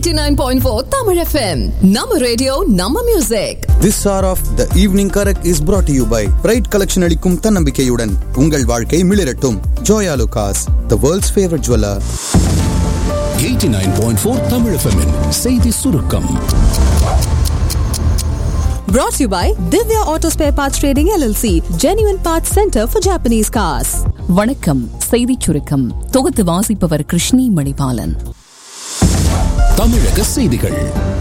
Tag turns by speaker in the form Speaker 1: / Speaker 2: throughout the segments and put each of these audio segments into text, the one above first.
Speaker 1: 89.4 Tamil FM. Nama radio, Nama music.
Speaker 2: This hour of the evening correct is brought to you by Bright collection அளிக்கும் தன்னம்பிக்கையுடன் உங்கள் வாழ்க்கை மிளிரட்டும் Joya லுகாஸ் the world's favorite jeweler
Speaker 3: 89.4 Tamil FM -இன் செய்தி சுருக்கம்
Speaker 4: Brought to you by Divya Auto Spare Parts Trading LLC, Genuine Parts Center for Japanese Cars.
Speaker 5: வணக்கம் செய்திச் சுருக்கம் தொகுத்து வாசிப்பவர் கிருஷ்ணி மணிபாலன்
Speaker 3: தமிழக செய்திகள்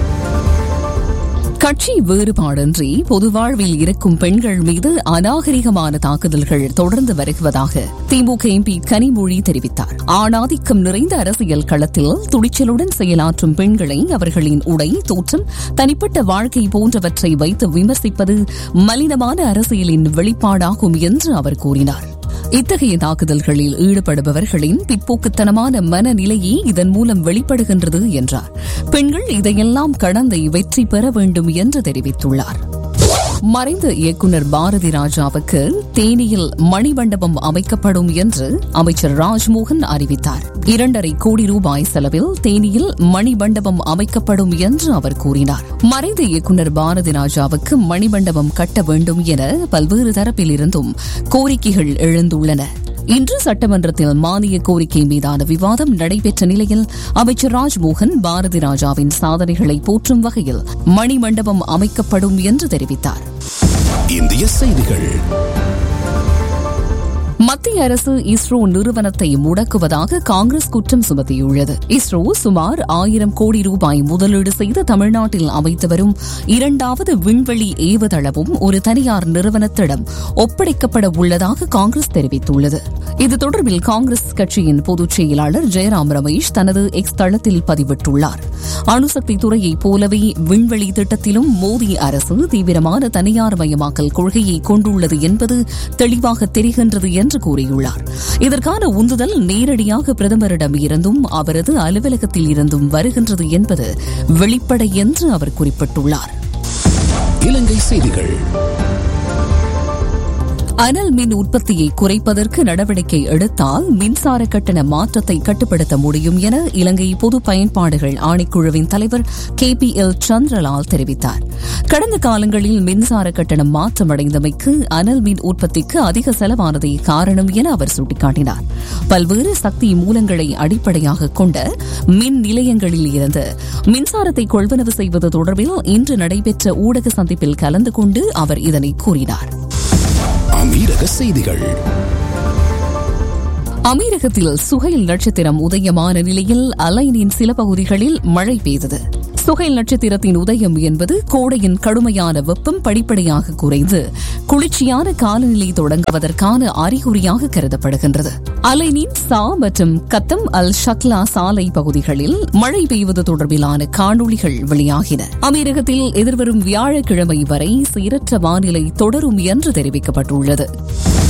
Speaker 5: கட்சி வேறுபாடின்றி பொது வாழ்வில் இருக்கும் பெண்கள் மீது அநாகரிகமான தாக்குதல்கள் தொடர்ந்து வருவதாக திமுக எம்பி கனிமொழி தெரிவித்தார் ஆணாதிக்கம் நிறைந்த அரசியல் களத்தில் துணிச்சலுடன் செயலாற்றும் பெண்களை அவர்களின் உடை தோற்றம் தனிப்பட்ட வாழ்க்கை போன்றவற்றை வைத்து விமர்சிப்பது மலினமான அரசியலின் வெளிப்பாடாகும் என்று அவர் கூறினார் இத்தகைய தாக்குதல்களில் ஈடுபடுபவர்களின் பிற்போக்குத்தனமான மனநிலையே இதன் மூலம் வெளிப்படுகின்றது என்றார் பெண்கள் இதையெல்லாம் கடந்து வெற்றி பெற வேண்டும் என்று தெரிவித்துள்ளார் மறைந்த இயக்குநர் பாரதி ராஜாவுக்கு தேனியில் மணிமண்டபம் அமைக்கப்படும் என்று அமைச்சர் ராஜ்மோகன் அறிவித்தார் இரண்டரை கோடி ரூபாய் செலவில் தேனியில் மணிமண்டபம் அமைக்கப்படும் என்று அவர் கூறினார் மறைந்த இயக்குநர் பாரதி ராஜாவுக்கு மணிமண்டபம் கட்ட வேண்டும் என பல்வேறு தரப்பிலிருந்தும் கோரிக்கைகள் எழுந்துள்ளன இன்று சட்டமன்றத்தில் மானிய கோரிக்கை மீதான விவாதம் நடைபெற்ற நிலையில் அமைச்சர் ராஜ்மோகன் பாரதி ராஜாவின் சாதனைகளை போற்றும் வகையில் மணிமண்டபம் அமைக்கப்படும் என்று தெரிவித்தார்
Speaker 3: இந்திய செய்திகள்
Speaker 5: மத்திய அரசு இஸ்ரோ நிறுவனத்தை முடக்குவதாக காங்கிரஸ் குற்றம் சுமத்தியுள்ளது இஸ்ரோ சுமார் ஆயிரம் கோடி ரூபாய் முதலீடு செய்து தமிழ்நாட்டில் அமைத்து வரும் இரண்டாவது விண்வெளி ஏவுதளமும் ஒரு தனியார் நிறுவனத்திடம் ஒப்படைக்கப்பட உள்ளதாக காங்கிரஸ் தெரிவித்துள்ளது இது தொடர்பில் காங்கிரஸ் கட்சியின் பொதுச் செயலாளர் ஜெயராம் ரமேஷ் தனது எக்ஸ் தளத்தில் பதிவிட்டுள்ளார் அணுசக்தி துறையைப் போலவே விண்வெளி திட்டத்திலும் மோடி அரசு தீவிரமான தனியார் மயமாக்கல் கொள்கையை கொண்டுள்ளது என்பது தெளிவாக தெரிகின்றது என்று கூறியுள்ளார் இதற்கான உந்துதல் நேரடியாக பிரதமரிடம் இருந்தும் அவரது அலுவலகத்தில் இருந்தும் வருகின்றது என்பது வெளிப்படை என்று அவர் குறிப்பிட்டுள்ளார்
Speaker 3: இலங்கை செய்திகள்
Speaker 5: அனல் மின் உற்பத்தியை குறைப்பதற்கு நடவடிக்கை எடுத்தால் மின்சார கட்டண மாற்றத்தை கட்டுப்படுத்த முடியும் என இலங்கை பொது பயன்பாடுகள் ஆணைக்குழுவின் தலைவர் கே பி எல் சந்திரலால் தெரிவித்தார் கடந்த காலங்களில் மின்சார கட்டணம் மாற்றமடைந்தமைக்கு அனல் மின் உற்பத்திக்கு அதிக செலவானதே காரணம் என அவர் சுட்டிக்காட்டினார் பல்வேறு சக்தி மூலங்களை அடிப்படையாக கொண்ட மின் நிலையங்களில் இருந்து மின்சாரத்தை கொள்வனவு செய்வது தொடர்பில் இன்று நடைபெற்ற ஊடக சந்திப்பில் கலந்து கொண்டு அவர் இதனை கூறினார்
Speaker 3: அமீரக செய்திகள்
Speaker 5: அமீரகத்தில் சுகைல் நட்சத்திரம் உதயமான நிலையில் அலைனின் சில பகுதிகளில் மழை பெய்தது சுகைல் நட்சத்திரத்தின் உதயம் என்பது கோடையின் கடுமையான வெப்பம் படிப்படியாக குறைந்து குளிர்ச்சியான காலநிலை தொடங்குவதற்கான அறிகுறியாக கருதப்படுகின்றது அலைனின் சா மற்றும் கத்தம் அல் ஷக்லா சாலை பகுதிகளில் மழை பெய்வது தொடர்பிலான காணொளிகள் வெளியாகின அமீரகத்தில் எதிர்வரும் வியாழக்கிழமை வரை சீரற்ற வானிலை தொடரும் என்று தெரிவிக்கப்பட்டுள்ளது